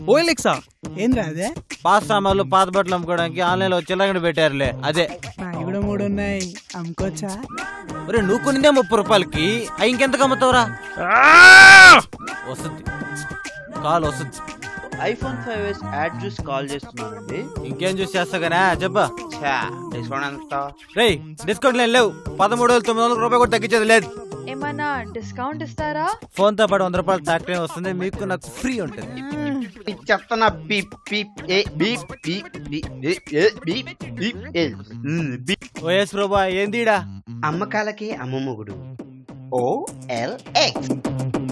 ఓఎల్ఎక్సా ఏంద్రా అదే పాత సామాన్లు పాత బట్టలు అమ్ముకోవడానికి ఆన్లైన్ లో చిల్లగడ పెట్టారులే అదే నావి కూడా మూడు ఉన్నాయి అమ్ముకోవచ్చా ఒరే నువ్వు కొనిందే ముప్పై రూపాయలకి అవి ఇంకెంతకు అమ్ముతావురా వస్తుంది కాల్ వస్తుంది ఐఫోన్ ఫైవ్ ఎస్ యాడ్ చూసి కాల్ చేస్తున్నానండి ఇంకేం చూసి చేస్తా కానీ చెప్పా ఛా డిస్కౌంట్ ఎంత రేయ్ డిస్కౌంట్లు ఏం లేవు పదమూడు వేల తొమ్మిది వందల రూపాయలు కూడా తగ్గించేది లేదు ఏమన్నా డిస్కౌంట్ ఇస్తారా ఫోన్ తో పాటు వంద రూపాయలు ఫ్యాక్టరీ వస్తుంది మీకు నాకు ఫ్రీ ఉంటుంది చెప్తున్నా beep beep A beep beep beep A beep beep A hmm, beep. OS Prabha ఏందిడా అమ్మకాలకి అమ్మమ్మగుడు ఓ ఎల్ ఎక్స్